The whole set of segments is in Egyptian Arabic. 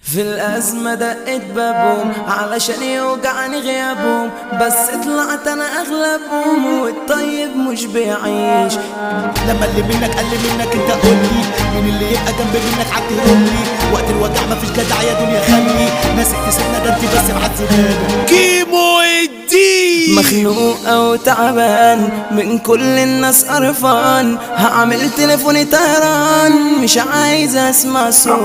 في الأزمة دقت بابهم علشان يوجعني غيابهم بس طلعت أنا أغلبهم والطيب مش بيعيش لما اللي منك قل منك انت قول لي مين اللي يبقى جنب منك عدي لي وقت الوجع مفيش جدع يا دنيا خلي ناسك تسيبنا ده انت بس معذباني كيمو الدين مخنوق وتعبان من كل الناس قرفان هعمل تليفوني طيران مش عايز اسمع صوت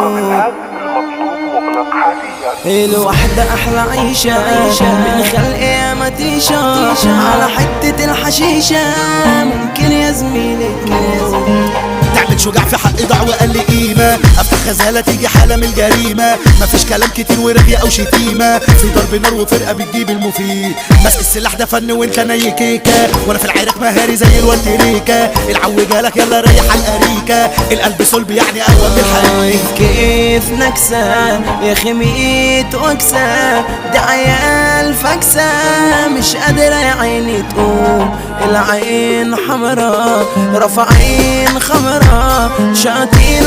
مغلق حاليا الوحدة أحلى عيشة من خلق يا متيشة على حتة الحشيشة ممكن يا زميلي تموت تعمل شجاع في حق ضاع وقل قيمة افتح غزالة تيجي حالة من الجريمة مفيش كلام كتير ورغي او شتيمة في ضرب نار وفرقة بتجيب المفيد ماسك السلاح ده فن وانت ني كيكة وانا في العراك مهاري زي الوتريكة العو جالك يلا ريح على الاريكة القلب صلب يعني اقوى من الحديد كيف نكسة يا خميت وكسة ده عيال فكسة مش قادرة يا عيني تقوم العين حمرا رافعين خمرا شاطين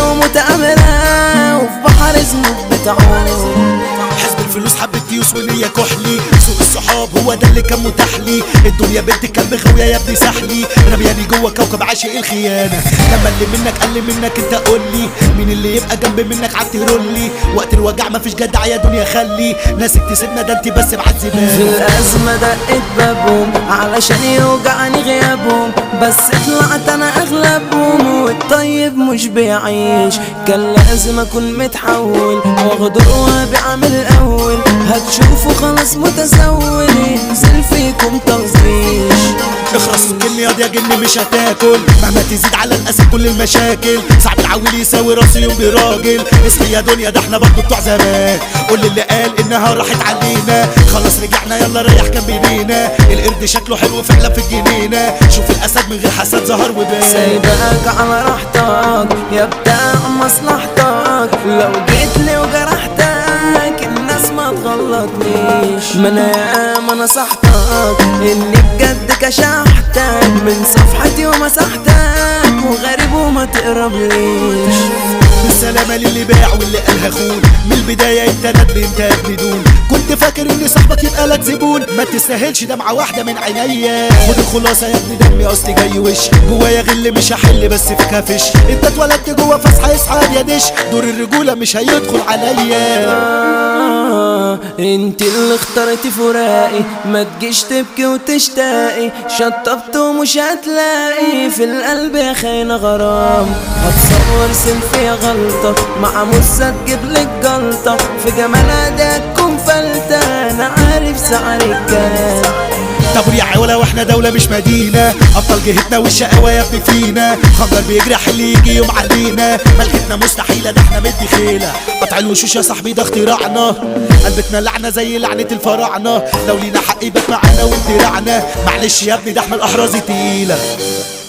ومتأمرة وفي بحر ذنوب بتعوم حزب الفلوس حبة ديوس ونية كحلي سوق الصحاب هو ده اللي كان متاح لي الدنيا بنت كلب غاوية يا ابني سحلي رمياني جوه كوكب عاشق الخيانة لما اللي منك قل منك انت قول لي مين اللي يبقى جنب منك عدي لي وقت الوجع مفيش جدع يا دنيا خلي ناسك تسيبنا ده انت بس في معذباني الأزمة دقت بابهم علشان يوجعني غيابهم بس طلعت أنا أغلبهم والطيب مش بيعيش كان لازم أكون متحول واخده وابيع من الأول هتشوفوا خلاص متسول ينزل فيكم تغزيش اخرس الجن ياض يا جن مش هتاكل مهما تزيد على الاسد كل المشاكل صعب العويل يساوي راسي يوم براجل اصحي يا دنيا ده احنا برضه بتوع زمان قول اللي قال انها راحت علينا خلاص رجعنا يلا ريح كان بينينا القرد شكله حلو فعلا في الجنينه شوف الاسد من غير حسد ظهر وبان سايبك على راحتك يا بتاع مصلحتك لو جيت لي وجرحتك الناس ما تغلطنيش ما انا ياما نصحتك اني بجد كشحتك من صفحتي ومسحتك وغريب وما تقربليش بالسلامة للي باع واللي قالها خون من البداية انت ندل انت ابن دون كنت فاكر ان صاحبك يبقى لك زبون ما تستاهلش دمعة واحدة من عينيا خد الخلاصة يا ابني دمي اصلي جاي وش جوايا غل مش هحل بس فيك هفش انت اتولدت جوا فاصحى يصحى يا دش دور الرجولة مش هيدخل عليا آه انت اللي اخترتي فراقي ما تجيش تبكي وتشتاقي شطبت ومش هتلاقي في القلب يا خاينة غرام هتصور سيلفي غلطة مع موسى تجيب لك جلطة في جمالها ده تكون فلتة انا عارف سعرك كام طب يا عوله واحنا دولة مش مدينة ابطال جهتنا والشقاوة يا ابني فينا خنجر بيجرح اللي يجي يوم علينا ملكتنا مستحيلة ده احنا مدي خيلة قطع الوشوش يا صاحبي ده اختراعنا قلبتنا لعنة زي لعنة الفراعنة لو لينا حق يبات معانا وانت رعنا معلش يا ابني ده احنا الاحراز تقيلة